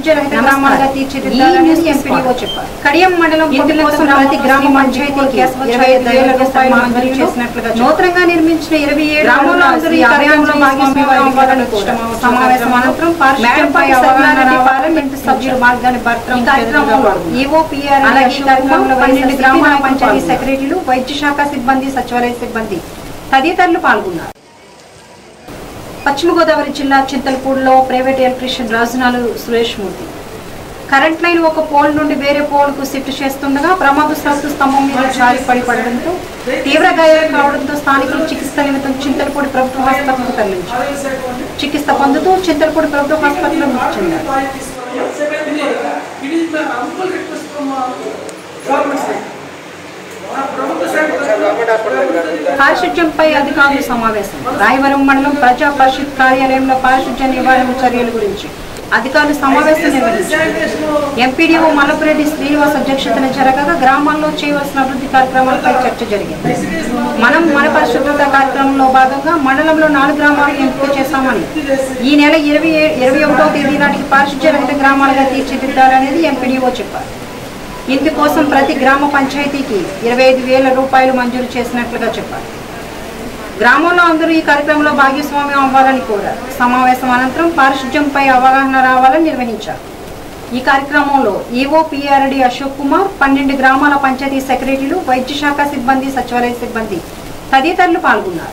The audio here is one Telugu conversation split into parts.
పారిశుధ్య రహిత గ్రామాలుగా తీర్చిదిద్దాలనేది ఎంపీడీఓ చెప్పారు కడియం మండలం ఇందుకోసం ప్రతి గ్రామ పంచాయతీకి ఇరవై ఐదు వేల రూపాయలు మంజూరు చేసినట్లుగా నూతనంగా నిర్మించిన ఇరవై ఏడు గ్రామంలో అందరూ ఈ కార్యక్రమంలో భాగస్వామ్యం అవ్వాలని కోరారు. సమావేశం అనంతరం పారిశుధ్యంపై అవగాహన పార్లమెంటు సభ్యులు మార్గాన్ని భర్తం కార్యక్రమంలో ఈఓ పిఆర్ అలాగే ఈ కార్యక్రమంలో పన్నెండు గ్రామాల పంచాయతీ సెక్రటరీలు వైద్య శాఖ సిబ్బంది సచివాలయ సిబ్బంది తదితరులు పాల్గొన్నారు పశ్చిమ గోదావరి జిల్లా చింతలపూడిలో private electrician Rajanalu Suresh Murthy current line ఒక పోల్ నుండి వేరే పోల్ కు షిఫ్ట్ చేస్తుండగా ప్రమాదశాత్తు స్తంభం మీద జారి పడి పడడంతో తీవ్ర గాయాలు కావడంతో స్థానికులు చికిత్స నిమిత్తం చింతలపూడి ప్రభుత్వ హాస్పిటల్కు తరలించారు చికిత్స పొందుతూ చింతలపూడి ప్రభుత్వ హాస్పిటల్లో మృతి చెందారు It is the humble request from uh, government side. నా ప్రభుత్వ శాఖ తరఫున పారిశుధ్యంపై అధికారుల సమావేశం రాయవరం మండలం ప్రజా పరిషత్ కార్యాలయంలో పారిశుధ్య నివారణ చర్యల గురించి అధికారులు సమావేశం నిర్వహించారు ఎంపీడీఓ మల్లపురెడ్డి శ్రీనివాస్ అధ్యక్షతన జరగగా గ్రామాల్లో చేయవలసిన అభివృద్ధి కార్యక్రమాలపై చర్చ జరిగింది మనం మన పరిశుభ్రత కార్యక్రమంలో భాగంగా మండలంలో నాలుగు గ్రామాలు ఎంపిక చేశామని ఈ నెల ఇరవై ఇరవై ఒకటో తేదీ నాటికి పారిశుధ్య రహిత గ్రామాలుగా తీర్చిదిద్దాలనేది ఎంపీడీఓ చెప్పారు ఇందుకోసం ప్రతి గ్రామ పంచాయతీకి ఇరవై ఐదు వేల రూపాయలు మంజూరు చేసినట్లుగా చెప్పారు గ్రామంలో అందరూ ఈ కార్యక్రమంలో భాగస్వామ్యం అవ్వాలని కోరారు సమావేశం అనంతరం పారిశుధ్యంపై అవగాహన రావాలని నిర్వహించారు ఈ కార్యక్రమంలో ఈఓ పిఆర్డి అశోక్ కుమార్ పన్నెండు గ్రామాల పంచాయతీ సెక్రటరీలు వైద్య శాఖ సిబ్బంది సచివాలయ సిబ్బంది తదితరులు పాల్గొన్నారు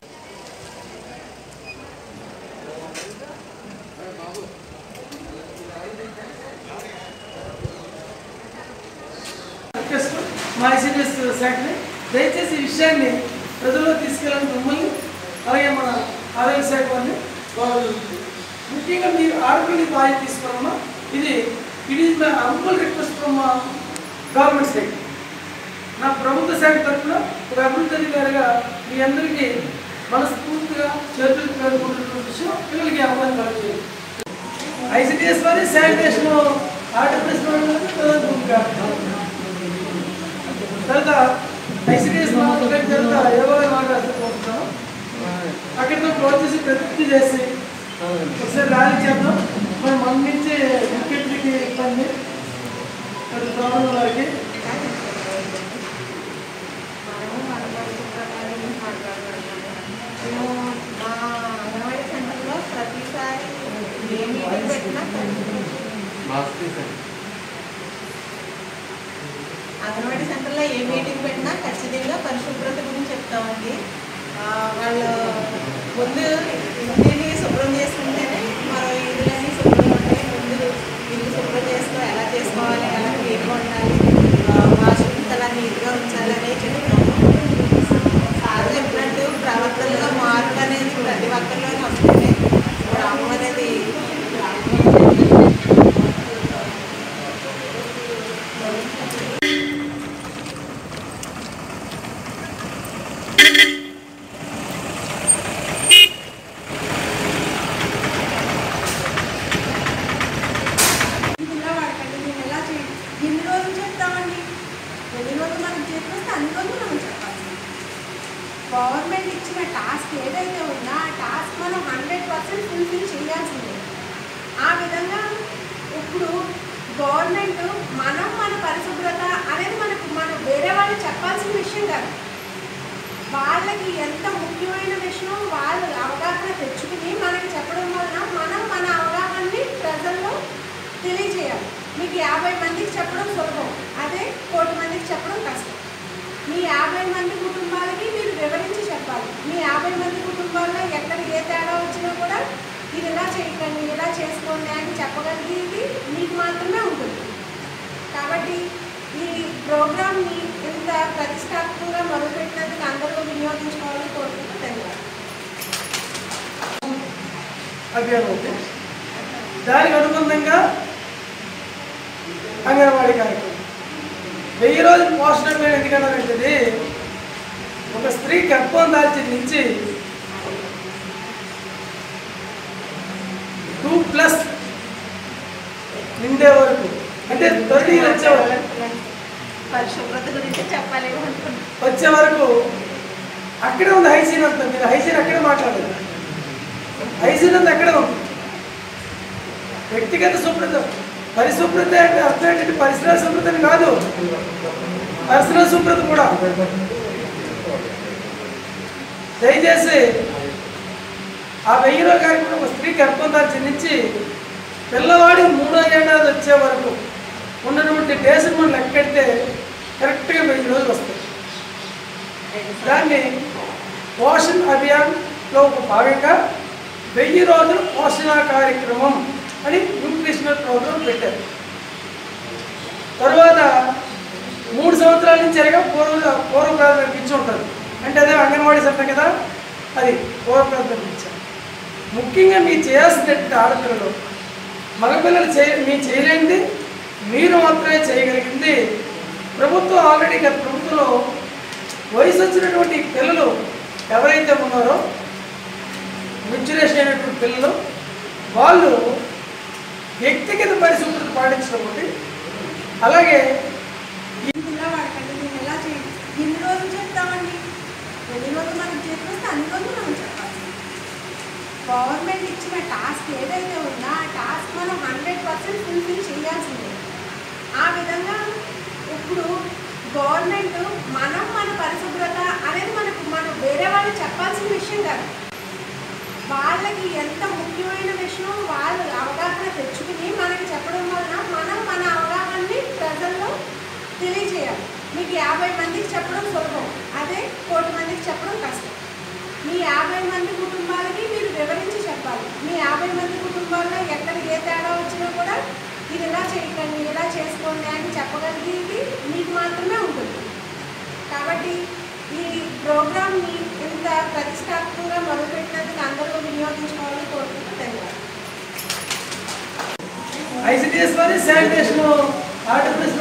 రిక్వెస్ట్ మా ఐసీడీఎస్ శాఖని దయచేసి ఈ విషయాన్ని ప్రజల్లో తీసుకెళ్ళాలని మిమ్మల్ని అలాగే మన ఆరోగ్య శాఖ వారిని గౌరవించాలి ముఖ్యంగా మీరు ఆరోగ్యాన్ని బాధ్యత తీసుకోవాలన్నా ఇది it is my humble request from government side నా ప్రభుత్వ శాఖ తరఫున ఒక అభివృద్ధి అధికారిగా మీ అందరికీ మనస్ఫూర్తిగా చేతులు పేర్కొంటున్న విషయం పిల్లలకి అవగాహన కలిగింది ఐసీడీఎస్ వారి శానిటేషన్ ఆర్డర్ తర్వాత ఐసీడీఎస్ మాట్లాడిన తర్వాత ఎవరో మాట్లాడుతున్నాం అక్కడ క్లోజ్ చేసి ప్రతిజ్ఞ చేసి ఒకసారి ర్యాలీ చేద్దాం మరి మన నుంచి వికెట్లకి ఇబ్బంది మరి ప్రాబ్లం వారికి మనము మన పరిశుభ్రత గురించి మాట్లాడుకుంటున్నాము మేము మా అంగన్వాడీ సెంటర్లో ప్రతిసారి ఏ మీటింగ్ పెట్టినా అంగన్వాడీ సెంటర్లో ఏ మీటింగ్ పెట్టినా ఖచ్చితంగా పరిశుభ్రత గురించి చెప్తామండి ఆ, వాళ్ళు ముందు ఇంటిని శుభ్రం చేసుకుంటేనే మరో ఇల్లులని శుభ్రం ఉంటాయి ముందు ఇల్లు శుభ్రం చేసుకో ఎలా చేసుకోవాలి ఎలా నీట్గా ఉండాలి వాష్రూమ్స్ ఎలా నీట్గా ఉంచాలి అనేది చెప్తాము సార్ చెప్పినట్టు ప్రవర్తనలో మార్పు అనేది ప్రతి ఒక్కరిలోనే వస్తుంది గ్రామం అనేది ఇలా వాడకండి మేము ఎలా చేయండి ఎన్ని రోజులు చెప్తామండి ఎన్ని రోజులు మనం చేస్తే అన్ని రోజులు మనం చెప్పాలి గవర్నమెంట్ ఇచ్చిన టాస్క్ ఏదైతే ఉందో ఆ టాస్క్ మనం హండ్రెడ్ పర్సెంట్ ఫుల్ఫిల్ చేయాల్సిందే ఆ విధంగా ఇప్పుడు గవర్నమెంట్ మనం మన పరిశుభ్రత అనేది మనకు మనం వేరే వాళ్ళు చెప్పాల్సిన విషయం కాదు వాళ్ళకి ఎంత ముఖ్యమైన విషయం వాళ్ళు అవగాహన తెచ్చుకుని మనకి చెప్పడం వలన మనం మన అవగాహనని ప్రజల్లో తెలియజేయాలి మీకు యాభై మందికి చెప్పడం సులభం అదే కోటి మందికి చెప్పడం కష్టం మీ యాభై మంది కుటుంబాలకి మీరు వివరించి చెప్పాలి మీ యాభై మంది కుటుంబాల్లో ఎక్కడ ఏ తేడా వచ్చినా కూడా ఇది ఇలా చేయకండి ఇలా చేసుకోండి అని చెప్పగలిగేది మీకు మాత్రమే ఉంటుంది కాబట్టి ఈ ప్రోగ్రామ్ని ఇంత ప్రతిష్టాత్మకంగా మొదలుపెట్టినందుకు అందరూ వినియోగించుకోవాలని కోరుకుంటూ ధన్యవాదాలు అభియాన్ ఉంది దానికి అనుబంధంగా అంగన్వాడీ కార్యక్రమం వెయ్యి రోజులు పోషణ పేరు ఎందుకన్నారంటే ఒక స్త్రీ గర్భం దాల్చిన నుంచి టూ ప్లస్ నిండే వరకు అంటే థర్టీ వచ్చే వరకు పరిశుభ్రత గురించి చెప్పాలి అనుకుంటున్నాను వచ్చే వరకు అక్కడే ఉంది హైసీన్ అంతా మీరు హైసీన్ అక్కడే మాట్లాడారు హైసీన్ అంతా అక్కడే ఉంది వ్యక్తిగత శుభ్రత పరిశుభ్రత అంటే అర్థం ఏంటంటే పరిసర శుభ్రత అని కాదు పరిసర శుభ్రత కూడా దయచేసి ఆ వెయ్యి రోజుల కార్యక్రమం ఒక స్త్రీ గర్భం దాల్చి నుంచి పిల్లవాడి మూడో ఏడాది వచ్చే వరకు ఉన్నటువంటి డేస్ని మనం లెక్కెడితే కరెక్ట్గా వెయ్యి రోజులు వస్తాయి దాన్ని పోషణ్ అభియాన్లో ఒక భాగంగా వెయ్యి రోజులు పోషణ కార్యక్రమం అని న్యూట్రిషనల్ ప్రోగ్రామ్ పెట్టారు తర్వాత మూడు సంవత్సరాల నుంచి జరిగే పూర్వ పూర్వ ప్రాథమిక ఇచ్చి ఉంటుంది అంటే అదే అంగన్వాడీ సెంటర్ కదా అది పూర్వ ప్రాథమిక ఇచ్చారు ముఖ్యంగా మీరు చేయాల్సినటువంటి ఆడపిల్లలు మగపిల్లలు చే మీ చేయలేనిది మీరు మాత్రమే చేయగలిగింది ప్రభుత్వం ఆల్రెడీ గత ప్రభుత్వంలో వయసు వచ్చినటువంటి పిల్లలు ఎవరైతే ఉన్నారో మెచ్యురేషన్ అయినటువంటి పిల్లలు వాళ్ళు వ్యక్తిగత పరిశుభ్రత పాటించడం ఒకటి అలాగే ఇలా వాడకండి మేము ఎలా చేయండి ఎన్ని రోజులు చెప్తామండి ఎన్ని రోజులు మనకు చేతికి వస్తే అన్ని రోజులు మనం చెప్పాలి గవర్నమెంట్ ఇచ్చిన టాస్క్ ఏదైతే ఉందో ఆ టాస్క్ మనం హండ్రెడ్ పర్సెంట్ ఫుల్ఫిల్ చేయాల్సిందే ఆ విధంగా ఇప్పుడు గవర్నమెంట్ మనం మన పరిశుభ్రత అనేది మనకు మనం వేరే వాళ్ళు చెప్పాల్సిన విషయం కాదు వాళ్ళకి ఎంత ముఖ్యమైన విషయం వాళ్ళు అవగాహన తెచ్చుకుని మనకి చెప్పడం వలన మనం మన అవగాహనని ప్రజల్లో తెలియజేయాలి మీకు యాభై మందికి చెప్పడం సులభం అదే కోటి మందికి చెప్పడం కష్టం మీ యాభై మంది కుటుంబాలకి మీరు వివరించి చెప్పాలి మీ యాభై మంది కుటుంబాల్లో ఎక్కడ ఏ తేడా వచ్చినా కూడా ఇది ఇలా చేయకండి ఇలా చేసుకోండి అని చెప్పగలిగేది మీకు మాత్రమే ఉంటుంది కాబట్టి ఈ ప్రోగ్రామ్ని ఇంత ప్రతిష్టాత్మకంగా మొదలుపెట్టినందుకు అందరూ వినియోగించుకోవాలని కోరుకుంటూ ధన్యవాదాలు ఐసిడిఎస్ లోని శానిటేషన్ ఆర్టిఫిస్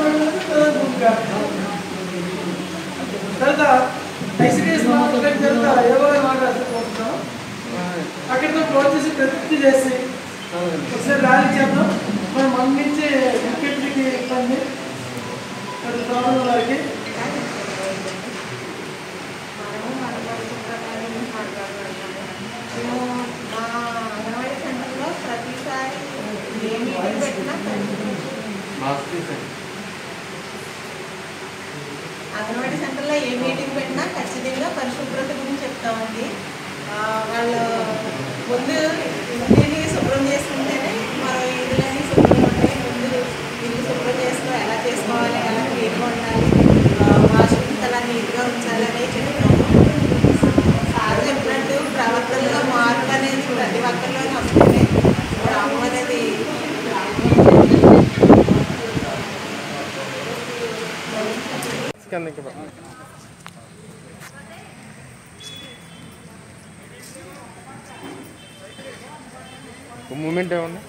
తర్వాత ఐసిడిఎస్ తర్వాత ఎవరో మాట్లాడుతున్నాం అక్కడితో క్లోజ్ చేసి ప్రతిజ్ఞ చేసి ఒకసారి ర్యాలీ చేద్దాం మనం మన నుంచి వికెట్లకి ఇబ్బంది ప్రాబ్లం వారికి మనము మన పరిశుభ్రతని మాట్లాడుకుంటున్నాము మేము మా అంగన్వాడీ సెంటర్లో ప్రతిసారి ఏ మీటింగ్ పెట్టినా అంగన్వాడీ సెంటర్లో ఏ మీటింగ్ పెట్టినా ఖచ్చితంగా పరిశుభ్రత గురించి చెప్తామండి ఆ, వాళ్ళు ముందు ఇంటిని శుభ్రం చేసుకుంటేనే మనం ఇల్లులన్నీ శుభ్రంగా ఉంటాయి ముందు ఇల్లు శుభ్రం చేసుకో ఎలా చేసుకోవాలి ఎలా క్లీన్గా ఉండాలి వాష్రూమ్స్ ఎలా నీట్గా ఉంచాలి అనేది చెప్తాము సార్ చెప్పినట్టు ప్రవర్తనలో మార్పు అనేది ప్రతి ఒక్కరిలోనే వస్తుంది గ్రామం అనేది మూమెంట్ ఏమన్నా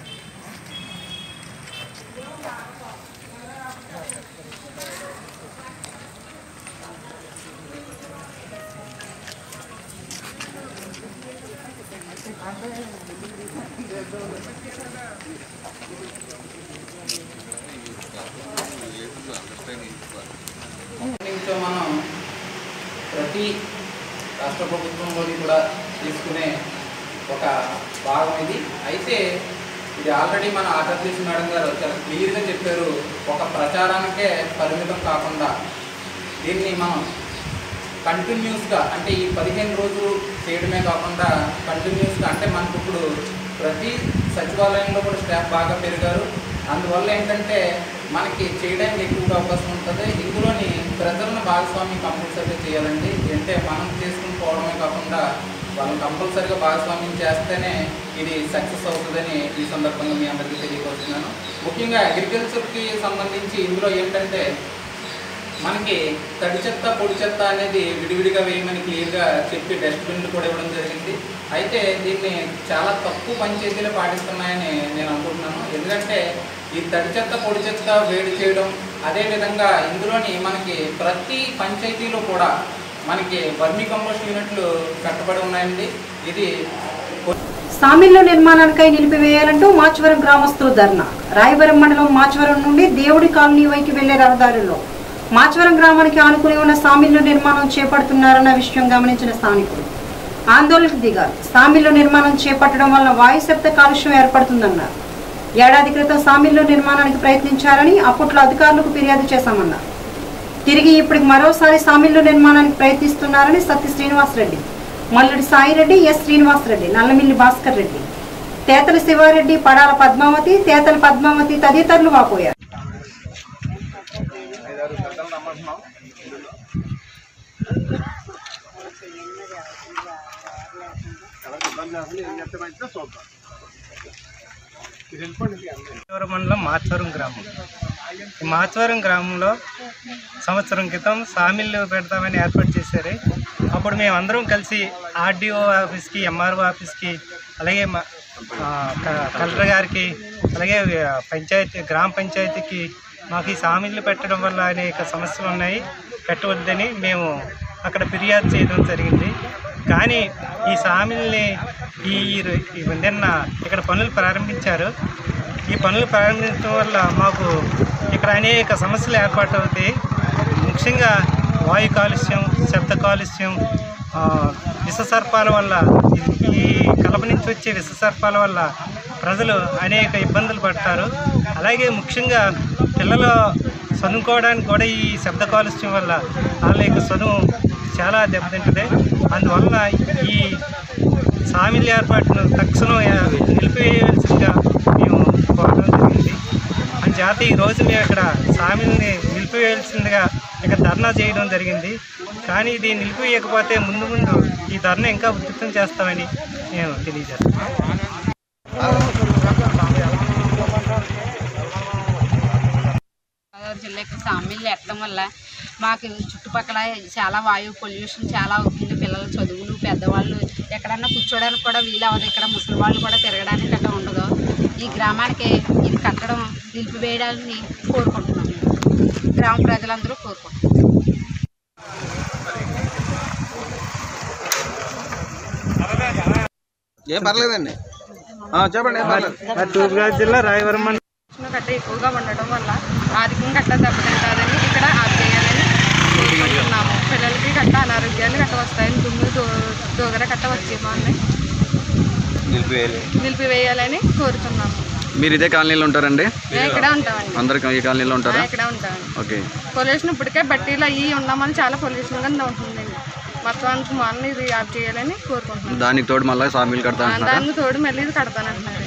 నుంచో మనం ప్రతి రాష్ట్ర ప్రభుత్వంలోని కూడా తీసుకునే ఒక భాగం ఇది అయితే ఇది ఆల్రెడీ మన ఆంధ్రప్రదేశ్ మేడం గారు చాలా క్లియర్గా చెప్పారు ఒక ప్రచారానికే పరిమితం కాకుండా దీన్ని మనం కంటిన్యూస్గా అంటే ఈ పదిహేను రోజులు చేయడమే కాకుండా కంటిన్యూస్గా అంటే మనకు ఇప్పుడు ప్రతి సచివాలయంలో కూడా స్టాఫ్ బాగా పెరిగారు అందువల్ల ఏంటంటే మనకి చేయడానికి ఎక్కువగా అవకాశం ఉంటుంది ఇందులోని ప్రజలను భాగస్వామ్యం కంపల్సరీగా చేయాలండి అంటే మనం చేసుకుని పోవడమే కాకుండా వాళ్ళని కంపల్సరీగా భాగస్వామ్యం చేస్తేనే ఇది సక్సెస్ అవుతుందని ఈ సందర్భంగా మీ అందరికీ తెలియపరుస్తున్నాను ముఖ్యంగా అగ్రికల్చర్కి సంబంధించి ఇందులో ఏంటంటే మనకి తడి చెత్త పొడి చెత్త అనేది విడివిడిగా వేయమని క్లియర్గా చెప్పి డస్ట్బిన్లు కూడా ఇవ్వడం జరిగింది అయితే దీన్ని చాలా తక్కువ పంచాయతీలు పాటిస్తున్నాయని నేను అనుకుంటున్నాను ఎందుకంటే ఈ తడి చెత్త పొడి చెత్త వేడి చేయడం అదేవిధంగా ఇందులోని మనకి ప్రతి పంచాయతీలో కూడా మనకి వర్మీ కంపోస్ట్ యూనిట్లు కట్టబడి ఉన్నాయండి ఇది సామిళ్ల నిర్మాణానికై నిలిపివేయాలంటూ మాచవరం గ్రామస్తులు ధర్నా రాయవరం మండలం మాచవరం నుండి దేవుడి కాలనీ వైపు వెళ్లే రహదారిలో మాచవరం గ్రామానికి ఆనుకుని ఉన్న సామిళ్ల నిర్మాణం చేపడుతున్నారన్న విషయం గమనించిన స్థానికులు ఆందోళనకు దిగారు సామిళ్ల నిర్మాణం చేపట్టడం వల్ల వాయు శబ్ద కాలుష్యం ఏర్పడుతుందన్నారు ఏడాది క్రితం సామిల్లు నిర్మాణానికి ప్రయత్నించారని అప్పట్లో అధికారులకు ఫిర్యాదు చేశామన్నారు తిరిగి ఇప్పటికి మరోసారి సామిల్లు నిర్మాణానికి ప్రయత్నిస్తున్నారని సత్య శ్రీనివాసరెడ్డి మల్లుడి సాయిరెడ్డి ఎస్ శ్రీనివాసరెడ్డి నల్లమిల్లి భాస్కర్ రెడ్డి తేతల శివారెడ్డి పడాల పద్మావతి తేతల పద్మావతి తదితరులు వాపోయారు మాచవరం మండలం మాచవరం గ్రామం ఈ మాచవరం గ్రామంలో సంవత్సరం క్రితం సామిల్లు పెడతామని ఏర్పాటు చేశారు అప్పుడు మేము అందరం కలిసి ఆర్డీఓ ఆఫీస్కి ఎంఆర్ఓ ఆఫీస్కి అలాగే మా ఆ, క- కలెక్టర్ గారికి అలాగే ఆ, పంచాయతీ గ్రామ పంచాయతీకి మాకు ఈ సామిల్లు పెట్టడం వల్ల అనేక సమస్యలు ఉన్నాయి పెట్టవద్దని మేము అక్కడ ఫిర్యాదు చేయడం జరిగింది కానీ ఈ సామిల్ని ఈ ఈ నిన్న ఇక్కడ పనులు ప్రారంభించారు ఈ పనులు ప్రారంభించడం వల్ల మాకు ఇక్కడ అనేక సమస్యలు ఏర్పాటు అవుతాయి ముఖ్యంగా వాయు కాలుష్యం శబ్ద కాలుష్యం ఆ, విషసర్పాల వల్ల ఈ- ఈ కలప నుంచి వచ్చే విషసర్పాల వల్ల ప్రజలు అనేక ఇబ్బందులు పడతారు అలాగే ముఖ్యంగా పిల్లలు చదువుకోవడానికి కూడా ఈ శబ్ద కాలుష్యం వల్ల వాళ్ళ యొక్క చదువు చాలా దెబ్బతింటుంది అందువల్ల ఈ సామిల్ ఏర్పాటును తక్షణం నిలిపివేయవలసిందిగా మేము కోరడం జరిగింది అంచేత ఈరోజు మేము ఇక్కడ సామిల్ని నిలిపివేయాల్సిందిగా ఇక్కడ ధర్నా చేయడం జరిగింది కానీ ఇది నిలిపివేయకపోతే ముందు ముందు ఈ ధర్నా ఇంకా ఉధృతం చేస్తామని మేము తెలియజేస్తాం గోదావరి జిల్లాకి సామిళ్ళు ఎక్కడం వల్ల మాకు చుట్టుపక్కల చాలా వాయు పొల్యూషన్ చాలా అవుతుంది పిల్లల చదువులు పెద్దవాళ్ళు ఎక్కడన్నా కూర్చోడానికి కూడా వీలు అవ్వదు ఇక్కడ ముసలి వాళ్ళు కూడా తిరగడానికి అట్లా ఉండదు ఈ గ్రామానికి ఇది కట్టడం నిలిపివేయడాన్ని కోరుకుంటున్నాం గ్రామ ప్రజలందరూ కోరుకుంటున్నాం ఏం పర్లేదండి ఆ, చెప్పండి ఏం పర్లేదు మా తూర్పుగోదావరి జిల్లా రాయవరం మండలం గట్ట ఎక్కువగా ఉండడం వల్ల ఆర్థికంగా గట్ట దెబ్బతింటారని ఇక్కడ ఆపేయాలని కోరుకుంటున్నాము పిల్లలకి గట్ట అనారోగ్యాలు గట్ట వస్తాయని దుమ్ము దో దోగర గట్ట వచ్చేమని నిలిపివేయాలి నిలిపివేయాలని కోరుతున్నాము మీరు ఇదే కాలనీలో ఉంటారండి మేము ఇక్కడే ఉంటామండి అందరు ఈ కాలనీలో ఆ, ఉంటారా ఇక్కడే ఉంటామండి ఓకే పొల్యూషన్ ఇప్పటికే బట్టీలు అయ్యి ఉన్నామని చాలా పొల్యూషన్ గా ఉంటుందండి మొత్తం అంత మొన్న ఇది ఆఫ్ చేయాలని కోరుకుంటున్నాం దానికి తోడు మళ్ళీ సామీలు కడతా ఆ, అంటున్నారా దానికి తోడు మళ్ళీ ఇది కడతానంటున్నారండి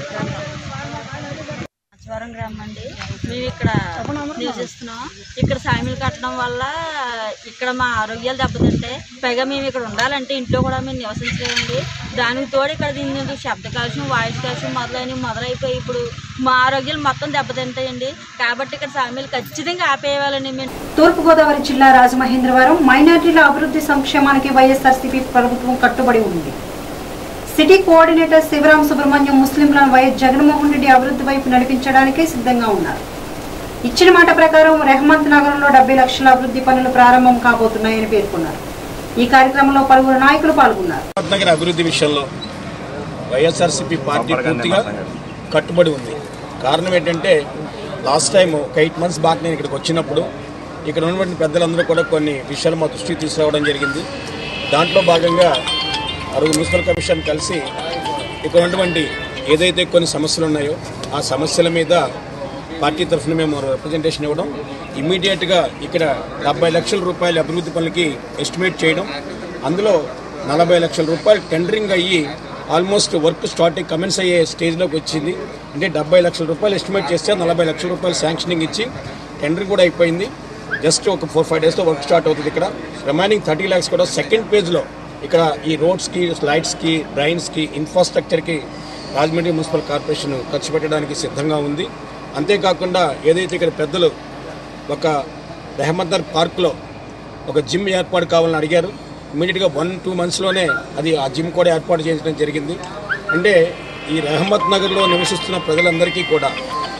మచ్చవరం గ్రామం అండి మేము ఇక్కడ నివసిస్తున్నాం ఇక్కడ సామిలు కట్టడం వల్ల ఇక్కడ మా ఆరోగ్యాలు దెబ్బతింటాయి పైగా మేము ఇక్కడ ఉండాలంటే ఇంట్లో కూడా మేము నివసించలేమండి దానికి తోడు ఇక్కడ దీని శబ్ద కాలుష్యం వాయిస్ కాలుష్యం మొదలైనవి మొదలైపోయి ఇప్పుడు మా ఆరోగ్యాలు మొత్తం దెబ్బతింటాయండి కాబట్టి ఇక్కడ సామిలు ఖచ్చితంగా ఆపేయాలని మేము తూర్పుగోదావరి జిల్లా రాజమహేంద్రవరం మైనార్టీల అభివృద్ధి సంక్షేమానికి వైఎస్ఆర్సీపీ ప్రభుత్వం కట్టుబడి ఉంది సిటీ కోఆర్డినేటర్ శివరాం సుబ్రహ్మణ్యం ముస్లింలను వైఎస్ జగన్మోహన్ రెడ్డి అభివృద్ధి వైపు నడిపించడానికి సిద్ధంగా ఉన్నారు ఇచ్చిన మాట ప్రకారం రెహమంత్ నగరంలో డెబ్బై లక్షల అభివృద్ధి పనులు ప్రారంభం కాబోతున్నాయని పేర్కొన్నారు ఈ కార్యక్రమంలో పలువురు నాయకులు పాల్గొన్నారు నగర అభివృద్ధి విషయంలో వైఎస్ఆర్సీపీ పార్టీ పూర్తిగా కట్టుబడి ఉంది కారణం ఏంటంటే లాస్ట్ టైం ఒక ఎయిట్ మంత్స్ బ్యాక్ నేను ఇక్కడికి వచ్చినప్పుడు ఇక్కడ ఉన్నటువంటి పెద్దలందరూ కూడా కొన్ని విషయాలు మా దృష్టికి తీసుకురావడం జరిగింది దాంట్లో భాగంగా అరుగు మున్సిపల్ కమిషన్ కలిసి ఇక్కడ ఉన్నటువంటి ఏదైతే కొన్ని సమస్యలు ఉన్నాయో ఆ సమస్యల మీద పార్టీ తరఫున మేము రిప్రజెంటేషన్ ఇవ్వడం ఇమ్మీడియట్గా ఇక్కడ డెబ్బై లక్షల రూపాయల అభివృద్ధి పనులకి ఎస్టిమేట్ చేయడం అందులో నలభై లక్షల రూపాయలు టెండరింగ్ అయ్యి ఆల్మోస్ట్ వర్క్ స్టార్ట్ కమెన్స్ అయ్యే స్టేజ్లోకి వచ్చింది అంటే డెబ్బై లక్షల రూపాయలు ఎస్టిమేట్ చేస్తే నలభై లక్షల రూపాయలు శాంక్షనింగ్ ఇచ్చి టెండరింగ్ కూడా అయిపోయింది జస్ట్ ఒక ఫోర్ ఫైవ్ డేస్లో వర్క్ స్టార్ట్ అవుతుంది ఇక్కడ రిమైనింగ్ థర్టీ ల్యాక్స్ కూడా సెకండ్ పేజ్లో ఇక్కడ ఈ రోడ్స్కి లైట్స్కి డ్రైన్స్కి ఇన్ఫ్రాస్ట్రక్చర్కి రాజమండ్రి మున్సిపల్ కార్పొరేషన్ ఖర్చు పెట్టడానికి సిద్ధంగా ఉంది అంతేకాకుండా ఏదైతే ఇక్కడ పెద్దలు ఒక రెహమద్దర్ పార్క్లో ఒక జిమ్ ఏర్పాటు కావాలని అడిగారు ఇమీడియట్గా వన్ టూ మంత్స్లోనే అది ఆ జిమ్ కూడా ఏర్పాటు చేయించడం జరిగింది అంటే ఈ రెహమత్ నగర్లో నివసిస్తున్న ప్రజలందరికీ కూడా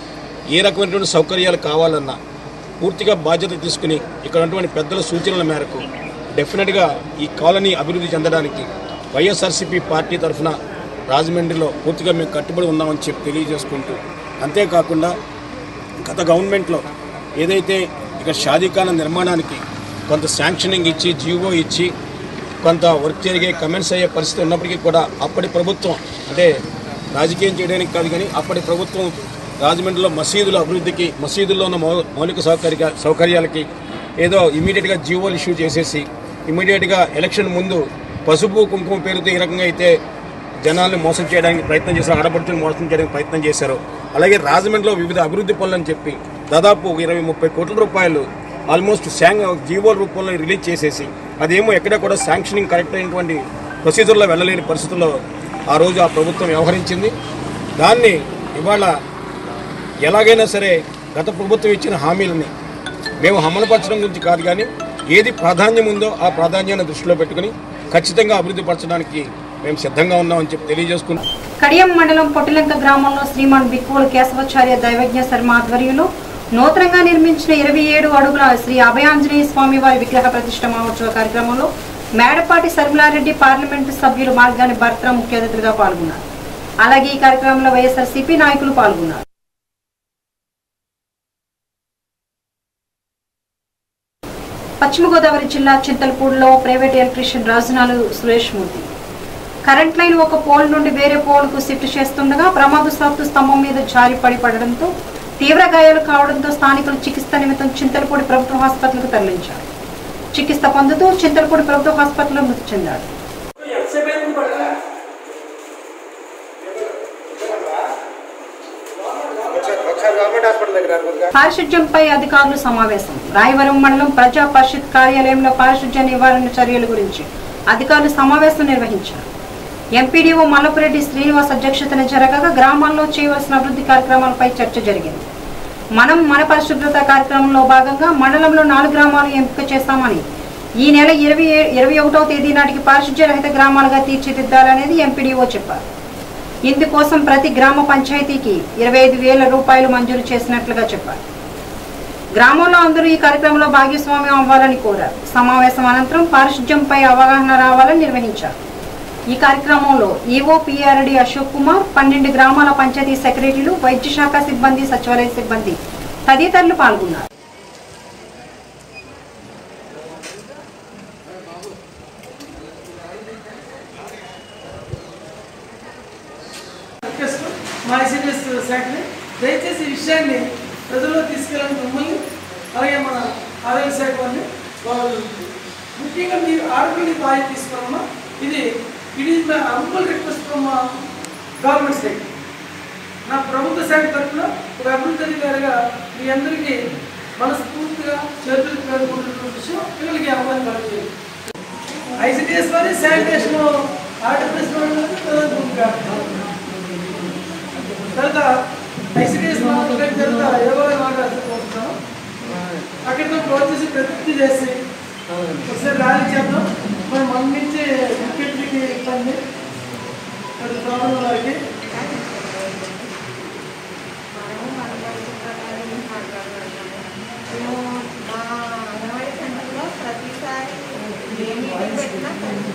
ఏ రకమైనటువంటి సౌకర్యాలు కావాలన్నా పూర్తిగా బాధ్యత తీసుకుని ఇక్కడ ఉన్నటువంటి పెద్దల సూచనల మేరకు డెఫినెట్గా ఈ కాలనీ అభివృద్ధి చెందడానికి వైఎస్ఆర్సీపీ పార్టీ తరఫున రాజమండ్రిలో పూర్తిగా మేము కట్టుబడి ఉన్నామని చెప్పి తెలియజేసుకుంటూ అంతేకాకుండా గత గవర్నమెంట్లో ఏదైతే ఇక్కడ షాదీఖానా నిర్మాణానికి కొంత శాంక్షనింగ్ ఇచ్చి జీవో ఇచ్చి కొంత వర్క్ జరిగే కమెంట్స్ అయ్యే పరిస్థితి ఉన్నప్పటికీ కూడా అప్పటి ప్రభుత్వం అంటే రాజకీయం చేయడానికి కాదు కానీ అప్పటి ప్రభుత్వం రాజమండ్రిలో మసీదుల అభివృద్ధికి మసీదుల్లో ఉన్న మౌ మౌలిక సౌకర్య సౌకర్యాలకి ఏదో ఇమీడియట్గా జీవోలు ఇష్యూ చేసేసి ఇమీడియట్గా ఎలక్షన్ ముందు పసుపు కుంకుమ పేరుతో ఈ రకంగా అయితే జనాల్ని మోసం చేయడానికి ప్రయత్నం చేశారు ఆడపడుతుని మోసం చేయడానికి ప్రయత్నం చేశారు అలాగే రాజమండ్రిలో వివిధ అభివృద్ధి పనులని చెప్పి దాదాపు ఇరవై ముప్పై కోట్ల రూపాయలు ఆల్మోస్ట్ శాంగ్ జీవోల రూపంలో రిలీజ్ చేసేసి అదేమో ఎక్కడ కూడా శాంక్షనింగ్ కరెక్ట్ అయినటువంటి ప్రొసీజర్లో వెళ్ళలేని పరిస్థితుల్లో ఆ రోజు ఆ ప్రభుత్వం వ్యవహరించింది దాన్ని ఇవాళ ఎలాగైనా సరే గత ప్రభుత్వం ఇచ్చిన హామీలని మేము అమలుపరచడం గురించి కాదు కానీ ఏది ప్రాధాన్యం ఉందో ఆ ప్రాధాన్యాన్ని దృష్టిలో పెట్టుకుని ఖచ్చితంగా అభివృద్ధి పరచడానికి మేము సిద్ధంగా ఉన్నామని చెప్పి తెలియజేసుకుంటాం కడియం మండలం పొట్టిలంక గ్రామంలో శ్రీమాన్ బిక్కువల కేశవాచార్య దైవజ్ఞ శర్మ ఆధ్వర్యంలో నూతనంగా నిర్మించిన ఇరవై ఏడు అడుగుల శ్రీ అభయాంజనేయ స్వామి వారి విగ్రహ ప్రతిష్ట మహోత్సవ కార్యక్రమంలో మేడపాటి శర్మిలారెడ్డి పార్లమెంటు సభ్యులు మార్గాని భర్త ముఖ్య అతిథిగా పాల్గొన్నారు అలాగే ఈ కార్యక్రమంలో వైఎస్ఆర్సీపీ నాయకులు పాల్గొన్నారు పశ్చిమ గోదావరి జిల్లా చింతలపూడిలో private electrician Rajanalu Suresh Murthy current line ఒక పోల్ నుండి వేరే పోల్కు షిఫ్ట్ చేస్తుండగా ప్రమాదశాత్తు స్తంభం మీద జారి పడి పడడంతో తీవ్ర గాయాలు కావడంతో స్థానికులు చికిత్స నిమిత్తం చింతలపూడి ప్రభుత్వ హాస్పిటల్కు తరలించారు చికిత్స పొందుతూ చింతలపూడి ప్రభుత్వ హాస్పిటల్లో మృతి చెందాడు పారిశుధ్యంపై అధికారులు సమావేశం రాయవరం మండలం ప్రజా పరిషత్ కార్యాలయంలో పారిశుధ్య నివారణ చర్యల గురించి అధికారులు సమావేశం నిర్వహించారు ఎంపీడీఓ మల్లపురెడ్డి శ్రీనివాస్ అధ్యక్షతన జరగగా గ్రామాల్లో చేయవలసిన అభివృద్ధి కార్యక్రమాలపై చర్చ జరిగింది మనం మన పరిశుభ్రత కార్యక్రమంలో భాగంగా మండలంలో నాలుగు గ్రామాలు ఎంపిక చేస్తామని ఈ నెల ఇరవై ఇరవై ఒకటవ తేదీ నాటికి పారిశుధ్య రహిత గ్రామాలుగా తీర్చిదిద్దాలనేది ఎంపీడీఓ చెప్పారు ఇందుకోసం ప్రతి గ్రామ పంచాయతీకి ఇరవై ఐదు వేల రూపాయలు మంజూరు చేసినట్లుగా చెప్పారు గ్రామంలో అందరూ ఈ కార్యక్రమంలో భాగస్వామ్యం అవ్వాలని కోరారు సమావేశం అనంతరం పారిశుధ్యంపై అవగాహన రావాలని నిర్వహించారు ఈ కార్యక్రమంలో ఈవో పిఆర్డి అశోక్ కుమార్ పన్నెండు గ్రామాల పంచాయతీ సెక్రటరీలు వైద్య శాఖ సిబ్బంది సచివాలయ సిబ్బంది తదితరులు పాల్గొన్నారు రిక్వెస్ట్ మా ఐసీడీఎస్ శాఖని దయచేసి ఈ విషయాన్ని ప్రజల్లో తీసుకెళ్ళాలని మిమ్మల్ని అలాగే మన ఆరోగ్య శాఖ వారిని వాళ్ళు ముఖ్యంగా మీరు ఆరోగ్యాన్ని బాగా తీసుకోవాలమ్మా ఇది it is my humble request from government side నా ప్రభుత్వ శాఖ తరఫున ఒక అభివృద్ధి అధికారిగా మీ అందరికీ మనస్ఫూర్తిగా చేతులకు పేర్కొంటున్న విషయం పిల్లలకి అవగాహన కలుగుతుంది ఐసీడీఎస్ వారి శానిటేషన్ ఆర్డర్ తర్వాత ఐసీడీఎస్ మాట్లాడిన తర్వాత ఎవరో మాట్లాడుతున్నాం అక్కడితో క్లోజ్ చేసి ప్రతిజ్ఞ చేసి ఒకసారి ర్యాలీ చేద్దాం మరి మన నుంచి వికెట్లకి ఇబ్బంది ప్రాబ్లం వారికి మేము మా అంగన్వాడీ సెంటర్లో ప్రతిసారి ఏ మీటింగ్ పెట్టినా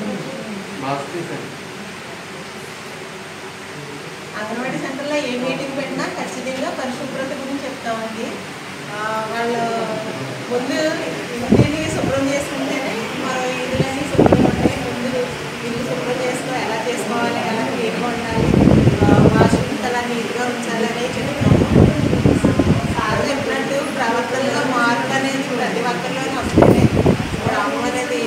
అంగన్వాడీ సెంటర్లో ఏ మీటింగ్ పెట్టినా ఖచ్చితంగా పరిశుభ్రత గురించి చెప్తామండి ఆ, వాళ్ళు ముందు ఇంటిని శుభ్రం చేసుకుంటేనే మరో ఇల్లులన్నీ శుభ్రంగా ఉంటాయి ముందు ఇల్లు శుభ్రం చేసుకో ఎలా చేసుకోవాలి ఎలా క్లీన్గా ఉండాలి వాష్రూమ్స్ అలా నీట్గా ఉంచాలి అనేది చెప్తాము సార్ చెప్పినట్టు ప్రవర్తనలో మార్పు అనేది ప్రతి ఒక్కరిలోనే వస్తుంది గ్రామం అనేది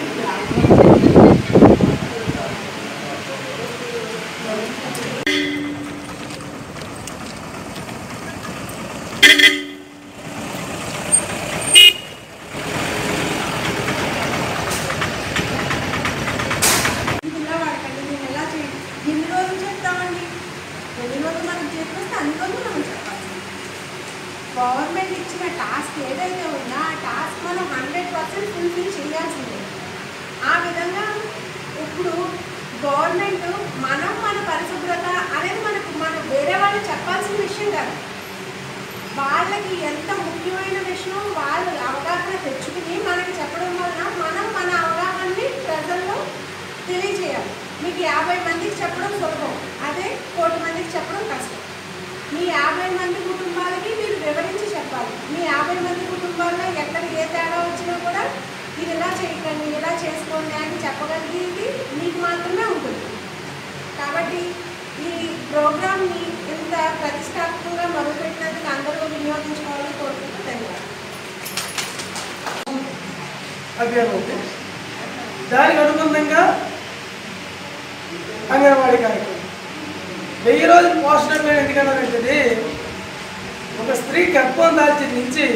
ఇలా వాడకండి మేము ఎలా చేయండి ఎన్ని రోజులు చెప్తామండి ఎన్ని రోజులు మనకు చెప్పేస్తే అన్ని రోజులు మనం చెప్పాలి గవర్నమెంట్ ఇచ్చిన టాస్క్ ఏదైతే ఉందో ఆ టాస్క్ మనం హండ్రెడ్ పర్సెంట్ ఫుల్ఫిల్ చేయాల్సిందే ఆ విధంగా ఇప్పుడు గవర్నమెంట్ మనం మన పరిశుభ్రత అనేది మనకు మనం వేరే వాళ్ళు చెప్పాల్సిన విషయం కాదు వాళ్ళకి ఎంత ముఖ్యమైన విషయం వాళ్ళు అవగాహన తెచ్చుకుని మనకి చెప్పడం వలన మనం మన అవగాహనని ప్రజల్లో తెలియజేయాలి మీకు యాభై మందికి చెప్పడం సులభం అదే కోటి మందికి చెప్పడం కష్టం మీ యాభై మంది కుటుంబాలకి మీరు వివరించి చెప్పాలి మీ యాభై మంది కుటుంబాల్లో ఎక్కడ ఏ తేడా వచ్చినా కూడా ఇది ఇలా చేయకండి ఇలా చేసుకోండి అని చెప్పగలిగేది మీకు మాత్రమే ఉంటుంది కాబట్టి ఈ ప్రోగ్రామ్ని ఇంత ప్రతిష్టాత్మకంగా మొదలుపెట్టినందుకు అందరూ వినియోగించుకోవాలని కోరుకుంటూ ధన్యవాదాలు అభియానం ఉంది దానికి అనుబంధంగా అంగన్వాడీ కార్యక్రమం వెయ్యి రోజులు పోషణ అభియానం ఎందుకన్నారంటే ఒక స్త్రీ గర్భం దాల్చిన నుంచి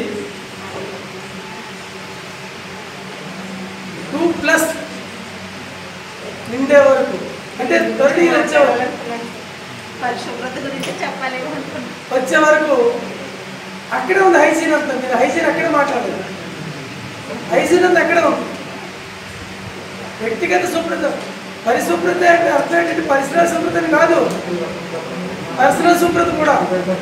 టూ ప్లస్ నిండే వరకు అంటే థర్టీ వచ్చే వరకు పరిశుభ్రత గురించి చెప్పాలి అనుకుంటున్నాను వచ్చే వరకు అక్కడే ఉంది హైజీన్ అంతా మీరు హైజీన్ అక్కడే మాట్లాడాలి హైజీన్ అంతా అక్కడే ఉంది వ్యక్తిగత శుభ్రత పరిశుభ్రత అంటే అర్థం ఏంటంటే పరిసరాల శుభ్రత అని కాదు పర్సనల్ శుభ్రత కూడా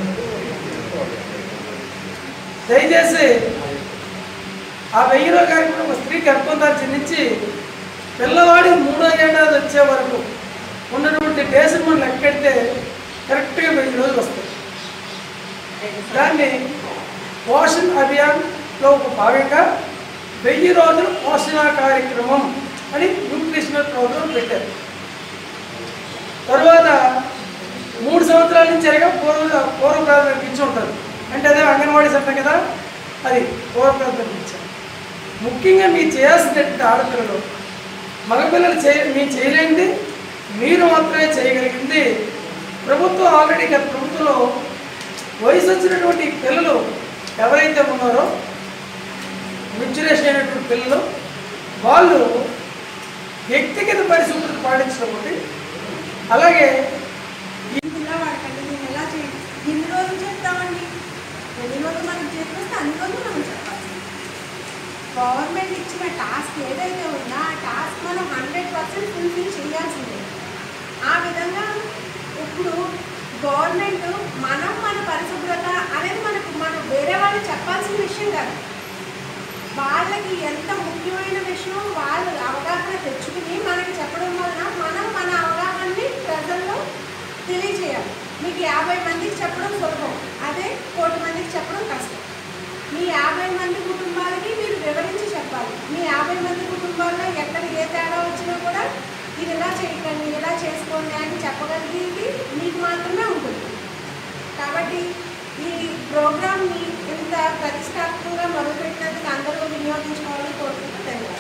దయచేసి ఆ వెయ్యి రోజు కార్యక్రమం ఒక స్త్రీ గర్భం దాల్చి నుంచి పిల్లవాడి మూడో ఏడాది వచ్చే వరకు ఉన్నటువంటి డేస్ని మనం లెక్కెడితే కరెక్ట్గా వెయ్యి రోజులు వస్తాయి దాన్ని పోషణ్ అభియాన్లో ఒక భాగంగా వెయ్యి రోజులు పోషణ కార్యక్రమం అని న్యూట్రిషనల్ ప్రోగ్రాం పెట్టారు తరువాత మూడు సంవత్సరాల నుంచి జరిగా పూర్వ పూర్వ ప్రాథమిక ఇచ్చి ఉంటారు అంటే అదే అంగన్వాడీ చట్టం కదా అది పూర్వ ప్రాథమిక ఇచ్చారు ముఖ్యంగా మీరు చేయాల్సినటువంటి ఆడపిల్లలు మగపిల్లలు చేయ మీరు చేయలేనిది మీరు మాత్రమే చేయగలిగింది ప్రభుత్వం ఆల్రెడీ గత ప్రభుత్వంలో వయసు వచ్చినటువంటి పిల్లలు ఎవరైతే ఉన్నారో మెచ్యురేషన్ అయినటువంటి పిల్లలు వాళ్ళు వ్యక్తిగత పరిశుభ్రత పాటించడం ఒకటి అలాగే ఇలా వాడకండి మేము ఎలా చేయండి ఎన్ని రోజులు చెప్తామండి ఎన్ని రోజులు మనకు చేస్తే అన్ని రోజులు మనం చెప్పాలి గవర్నమెంట్ ఇచ్చిన టాస్క్ ఏదైతే ఉందో ఆ టాస్క్ మనం హండ్రెడ్ పర్సెంట్ ఫుల్ఫిల్ చేయాల్సిందే ఆ విధంగా ఇప్పుడు గవర్నమెంట్ మనం మన పరిశుభ్రత అనేది మనకు మనం వేరే వాళ్ళు చెప్పాల్సిన విషయం కాదు వాళ్ళకి ఎంత ముఖ్యమైన విషయం వాళ్ళు అవగాహన తెచ్చుకుని మనకి చెప్పడం వలన మనం మన అవగాహనని ప్రజల్లో తెలియజేయాలి మీకు యాభై మందికి చెప్పడం సులభం అదే కోటి మందికి చెప్పడం కష్టం మీ యాభై మంది కుటుంబాలకి మీరు వివరించి చెప్పాలి మీ యాభై మంది కుటుంబాల్లో ఎక్కడ ఏ తేడా వచ్చినా కూడా ఇది ఇలా చేయకండి ఇలా చేసుకోండి అని చెప్పగలిగేది మీకు మాత్రమే ఉంటుంది కాబట్టి ఈ ప్రోగ్రామ్ని ఇంత ప్రతిష్టాత్మకంగా మొదలుపెట్టినందుకు అందరూ వినియోగించుకోవాలని కోరుకుంటూ ధన్యవాదాలు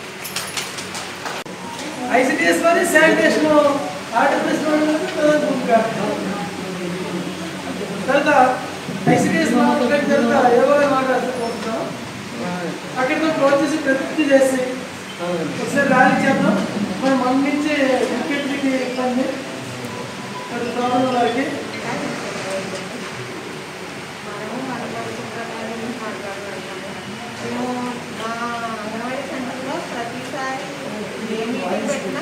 ఐసిడిఎస్ వారి శానిటేషన్ ఆర్టిఫిషియల్ తర్వాత ఐసిడిఎస్ తర్వాత ఎవరో మాట్లాడుతున్నాం అక్కడితో క్లోజ్ చేసి ప్రతిజ్ఞ చేసి ఒకసారి ర్యాలీ చేద్దాం మనం మన నుంచి క్రికెట్కి ఇబ్బంది అది ప్రాబ్లం వారికి మనము మన పరిశుభ్రత గురించి మాట్లాడుకుంటున్నాము మేము మా అంగన్వాడీ సెంటర్లో ప్రతిసారి ఏ మీటింగ్ పెట్టినా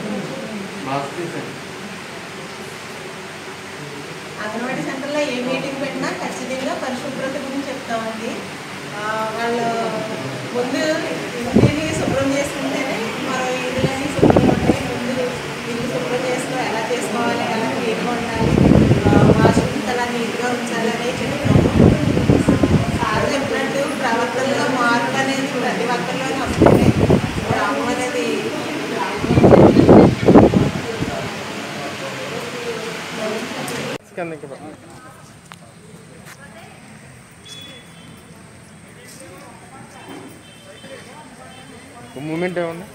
అంగన్వాడీ సెంటర్లో ఏ మీటింగ్ పెట్టినా ఖచ్చితంగా పరిశుభ్రత గురించి చెప్తామండి ఆ, వాళ్ళు ముందు ఇంటిని శుభ్రం చేసుకుంటేనే మరో ఇల్లులన్నీ శుభ్రంగా ఉంటాయి ముందు ఇల్లు శుభ్రం చేసుకో ఎలా చేసుకోవాలి ఎలా క్లీన్గా ఉండాలి వాష్రూమ్ ఎలా నీట్గా ఉంచాలి అనేది చెప్తాము సార్ చెప్పినట్టు ప్రవర్తనలో మార్పు అనేది ప్రతి ఒక్కరిలోనే వస్తుంది గ్రామం అనేది మూమెంట్ ఏమన్నా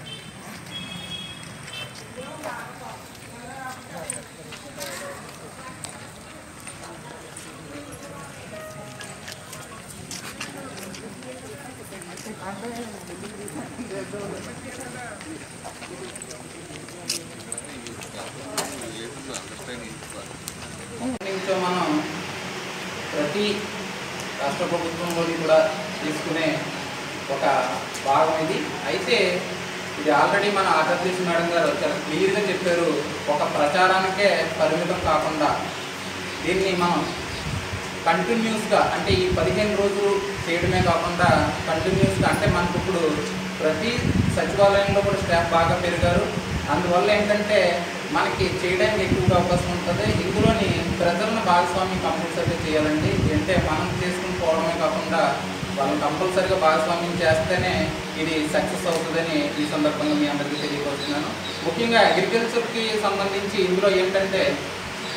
నుంచో మనం ప్రతి రాష్ట్ర ప్రభుత్వంలోని కూడా తీసుకునే ఒక భాగం ఇది అయితే ఇది ఆల్రెడీ మన ఆంధ్రప్రదేశ్ మేడం గారు చాలా క్లియర్గా చెప్పారు ఒక ప్రచారానికే పరిమితం కాకుండా దీన్ని మనం కంటిన్యూస్గా అంటే ఈ పదిహేను రోజులు చేయడమే కాకుండా కంటిన్యూస్గా అంటే మనకు ఇప్పుడు ప్రతి సచివాలయంలో కూడా స్టాఫ్ బాగా పెరిగారు అందువల్ల ఏంటంటే మనకి చేయడానికి ఎక్కువగా అవకాశం ఉంటుంది ఇందులోని ప్రజలను భాగస్వామ్యం కంపల్సరీగా చేయాలండి అంటే మనం చేసుకుని పోవడమే కాకుండా వాళ్ళని కంపల్సరీగా భాగస్వామ్యం చేస్తేనే ఇది సక్సెస్ అవుతుందని ఈ సందర్భంగా మీ అందరికీ తెలియపరుస్తున్నాను ముఖ్యంగా అగ్రికల్చర్కి సంబంధించి ఇందులో ఏంటంటే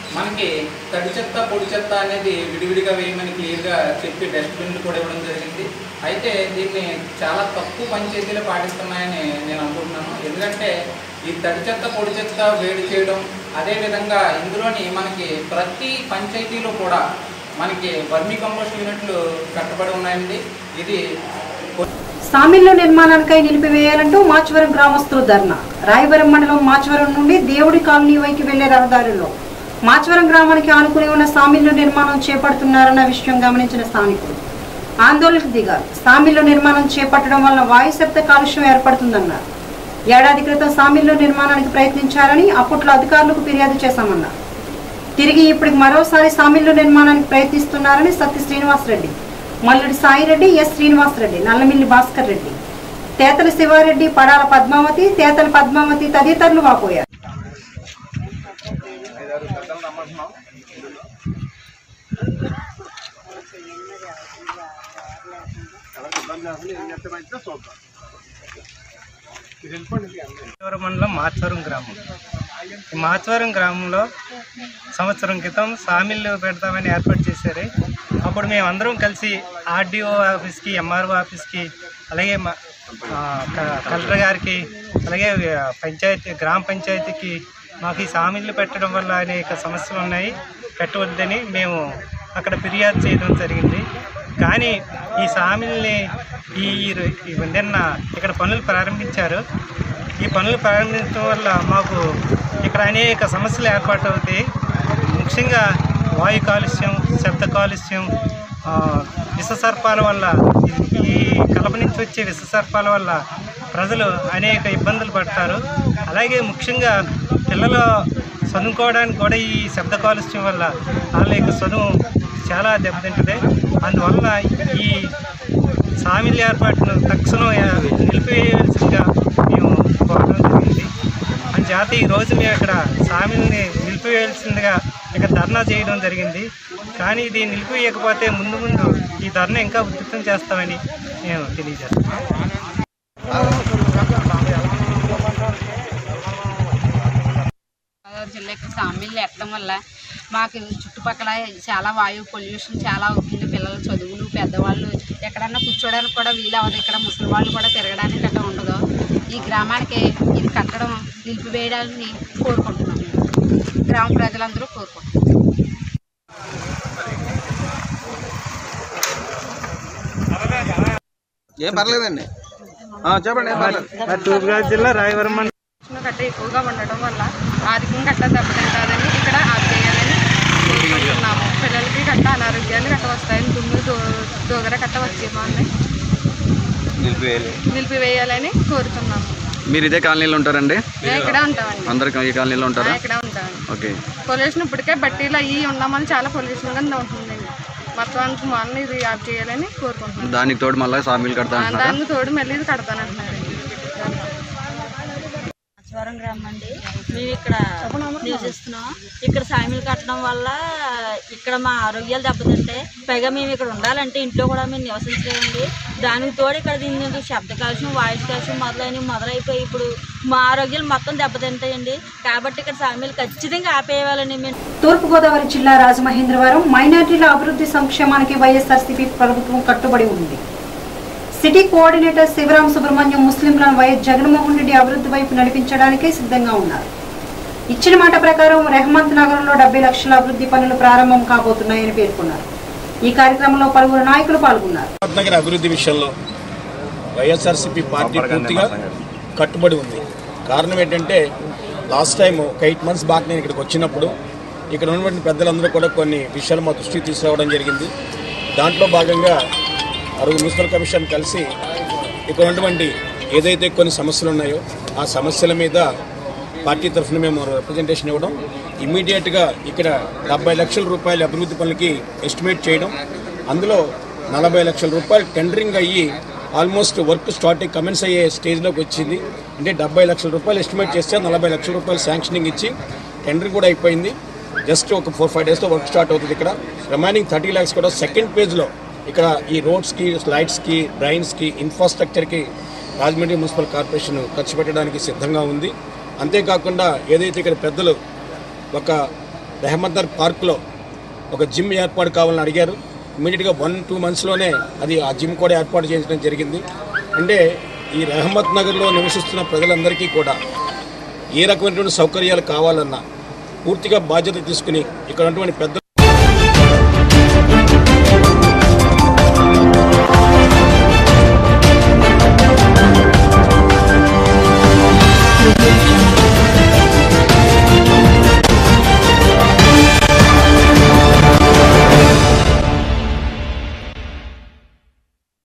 మనకి తడి చెత్త పొడి చెత్త అనేది విడివిడిగా వేయమని క్లియర్గా చెప్పి డస్ట్బిన్లు కూడా ఇవ్వడం జరిగింది అయితే దీన్ని చాలా తక్కువ పంచాయతీలు పాటిస్తున్నాయని నేను అనుకుంటున్నాను ఎందుకంటే ఈ తడి చెత్త పొడి చెత్త వేడి చేయడం అదేవిధంగా ఇందులోని మనకి ప్రతి పంచాయతీలో కూడా మనకి వర్మీ కంపోస్ట్ యూనిట్లు కట్టబడి ఉన్నాయండి ఇది సామిల్లు నిర్మాణానికై నిలిపివేయాలంటూ మాచవరం గ్రామస్తులు ధర్నా రాయవరం మండలం మాచవరం నుండి దేవుడి కాలనీ వైపు వెళ్లే రహదారుల్లో మాచవరం గ్రామానికి ఆనుకుని ఉన్న సామిల్లు నిర్మాణం చేపడుతున్నారన్న విషయం గమనించిన స్థానికులు ఆందోళనకు దిగారు సామిల్లు నిర్మాణం చేపట్టడం వల్ల వాయు శబ్ద కాలుష్యం ఏర్పడుతుందన్నారు ఏడాది క్రితం సామిల్లు నిర్మాణానికి ప్రయత్నించారని అప్పట్లో అధికారులకు ఫిర్యాదు చేశామన్నారు తిరిగి ఇప్పుడు మరోసారి సామిల్లు నిర్మాణానికి ప్రయత్నిస్తున్నారని సత్య శ్రీనివాసరెడ్డి మల్లుడి సాయిరెడ్డి ఎస్ శ్రీనివాసరెడ్డి నల్లమిల్లి భాస్కర్ రెడ్డి తేతల శివారెడ్డి పడాల పద్మావతి తేతల పద్మావతి తదితరులు వాపోయారు మాచవరం మండలం మాచవరం గ్రామం ఈ మాచవరం గ్రామంలో సంవత్సరం క్రితం సామిల్లు పెడతామని ఏర్పాటు చేశారు అప్పుడు మేము అందరం కలిసి ఆర్డీఓ ఆఫీస్కి ఎంఆర్ఓ ఆఫీస్కి అలాగే మా ఆ, క- కలెక్టర్ గారికి అలాగే ఆ, పంచాయతీ గ్రామ పంచాయతీకి మాకు ఈ సామిల్లు పెట్టడం వల్ల అనేక సమస్యలు ఉన్నాయి పెట్టవద్దని మేము అక్కడ ఫిర్యాదు చేయడం జరిగింది కానీ ఈ సామిల్ని ఈ ఈ- ఈ నిన్న ఇక్కడ పనులు ప్రారంభించారు ఈ పనులు ప్రారంభించడం వల్ల మాకు ఇక్కడ అనేక సమస్యలు ఏర్పాటవుతాయి ముఖ్యంగా వాయు కాలుష్యం శబ్ద కాలుష్యం ఆ, విషసర్పాల వల్ల ఈ- ఈ కలప నుంచి వచ్చే విషసర్పాల వల్ల ప్రజలు అనేక ఇబ్బందులు పడతారు అలాగే ముఖ్యంగా పిల్లలు చదువుకోవడానికి కూడా ఈ శబ్ద కాలుష్యం వల్ల వాళ్ళ యొక్క చదువు చాలా దెబ్బతింటుంది అందువల్ల ఈ సామిల్ ఏర్పాటును తక్షణం నిలిపివేయవలసిందిగా మేము కోరడం జరిగింది అంచేత ఈరోజు మేము ఇక్కడ సామిల్ని నిలిపివేయాల్సిందిగా ఇక్కడ ధర్నా చేయడం జరిగింది కానీ ఇది నిలిపివేయకపోతే ముందు ముందు ఈ ధర్నా ఇంకా ఉధృతం చేస్తామని మేము తెలియజేస్తాం గోదావరి జిల్లా ఇక్కడ సామిళ్ళు ఎక్కడం వల్ల మాకు చుట్టుపక్కల చాలా వాయు పొల్యూషన్ చాలా అవుతుంది పిల్లల చదువులు పెద్దవాళ్ళు ఎక్కడన్నా కూర్చోడానికి కూడా వీలు అవ్వదు ఇక్కడ ముసలి వాళ్ళు కూడా తిరగడానికి అట్లా ఉండదు ఈ గ్రామానికి ఇది కట్టడం నిలిపివేయడాన్ని కోరుకుంటున్నాం గ్రామ ప్రజలందరూ కోరుకుంటున్నాం ఏం పర్లేదండి ఆ, చెప్పండి ఏం పర్లేదు తూర్పుగోదావరి జిల్లా రాయవరం మండలం ఉష్ణ గట్ట ఎక్కువగా ఉండడం వల్ల ఆర్థికంగా గట్ట దెబ్బతింటుందని ఇక్కడ ఆఫ్ చేయాలని కోరుకుంటున్నాము పిల్లలకి గట్ట అనారోగ్యాలు గట్ట వస్తాయని దుమ్ము దో దోగర గట్ట వచ్చేమని నిలిపివేయాలి నిలిపివేయాలని కోరుతున్నాము మీరు ఇదే కాలనీలో ఉంటారండి మేము ఇక్కడ ఉంటామండి అందరు ఈ కాలనీలో ఉంటారా ఆ, ఇక్కడ ఉంటామండి ఓకే పొల్యూషన్ ఇప్పటికే బట్టీలు అయ్యి ఉన్నామని చాలా పొల్యూషన్గా ఉంటుందండి మొత్తానికి మొన్న ఇది ఆఫ్ చేయాలని కోరుకుంటున్నాను దానికి తోడు మళ్ళీ సామీలు కడతా ఆ, అంటున్నారా దానికి తోడు మళ్ళీ ఇది కడతానంటున్నారండి స్వరం గ్రామం అండి మేము ఇక్కడ నివసిస్తున్నాం ఇక్కడ సామిలు కట్టడం వల్ల ఇక్కడ మా ఆరోగ్యాలు దెబ్బతింటాయి పైగా మేము ఇక్కడ ఉండాలంటే ఇంట్లో కూడా మేము నివసించలేమండి దానికి తోడు ఇక్కడ దీని నుంచి శబ్ద కాలుష్యం వాయు కాలుష్యం మొదలైనవి మొదలైపోయి ఇప్పుడు మా ఆరోగ్యాలు మొత్తం దెబ్బతింటాయండి కాబట్టి ఇక్కడ సామిలు ఖచ్చితంగా ఆపేయాలని మేము తూర్పుగోదావరి జిల్లా రాజమహేంద్రవరం మైనార్టీల అభివృద్ధి సంక్షేమానికి వైఎస్ఆర్సీపీ ప్రభుత్వం కట్టుబడి ఉంది సిటీ కోఆర్డినేటర్ శివరాం సుబ్రహ్మణ్యం ముస్లింలను వైఎస్ జగన్మోహన్ రెడ్డి అభివృద్ధి వైపు నడిపించడానికే సిద్ధంగా ఉన్నారు ఇచ్చిన మాట ప్రకారం రెహమంత్ నగరంలో డెబ్బై లక్షల అభివృద్ధి పనులు ప్రారంభం కాబోతున్నాయని పేర్కొన్నారు ఈ కార్యక్రమంలో పలువురు నాయకులు పాల్గొన్నారు నగర అభివృద్ధి విషయంలో వైఎస్ఆర్సీపీ పార్టీ పూర్తిగా కట్టుబడి ఉంది కారణం ఏంటంటే లాస్ట్ టైం ఒక ఎయిట్ మంత్స్ బ్యాక్ నేను ఇక్కడికి వచ్చినప్పుడు ఇక్కడ ఉన్నటువంటి పెద్దలందరూ కూడా కొన్ని విషయాలు మా దృష్టికి తీసుకురావడం జరిగింది దాంట్లో భాగంగా అరుగు మున్సిపల్ కమిషన్ కలిసి ఇక్కడ ఉన్నటువంటి ఏదైతే కొన్ని సమస్యలు ఉన్నాయో ఆ సమస్యల మీద పార్టీ తరఫున మేము రిప్రజెంటేషన్ ఇవ్వడం ఇమ్మీడియట్గా ఇక్కడ డెబ్బై లక్షల రూపాయల అభివృద్ధి పనులకి ఎస్టిమేట్ చేయడం అందులో నలభై లక్షల రూపాయలు టెండరింగ్ అయ్యి ఆల్మోస్ట్ వర్క్ స్టార్ట్ కమెన్స్ అయ్యే స్టేజ్లోకి వచ్చింది అంటే డెబ్బై లక్షల రూపాయలు ఎస్టిమేట్ చేస్తే నలభై లక్షల రూపాయలు శాంక్షనింగ్ ఇచ్చి టెండరింగ్ కూడా అయిపోయింది జస్ట్ ఒక ఫోర్ ఫైవ్ డేస్లో వర్క్ స్టార్ట్ అవుతుంది ఇక్కడ రిమైనింగ్ థర్టీ ల్యాక్స్ కూడా సెకండ్ పేజ్లో ఇక్కడ ఈ రోడ్స్కి లైట్స్కి డ్రైన్స్కి ఇన్ఫ్రాస్ట్రక్చర్కి రాజమండ్రి మున్సిపల్ కార్పొరేషన్ ఖర్చు పెట్టడానికి సిద్ధంగా ఉంది అంతేకాకుండా ఏదైతే ఇక్కడ పెద్దలు ఒక రెహమత్ నగర్ పార్క్లో ఒక జిమ్ ఏర్పాటు కావాలని అడిగారు ఇమీడియట్గా వన్ టూ మంత్స్లోనే అది ఆ జిమ్ కూడా ఏర్పాటు చేయించడం జరిగింది అంటే ఈ రెహమత్ నగర్లో నివసిస్తున్న ప్రజలందరికీ కూడా ఏ రకమైనటువంటి సౌకర్యాలు కావాలన్నా పూర్తిగా బాధ్యత తీసుకుని ఇక్కడ ఉన్నటువంటి పెద్దలు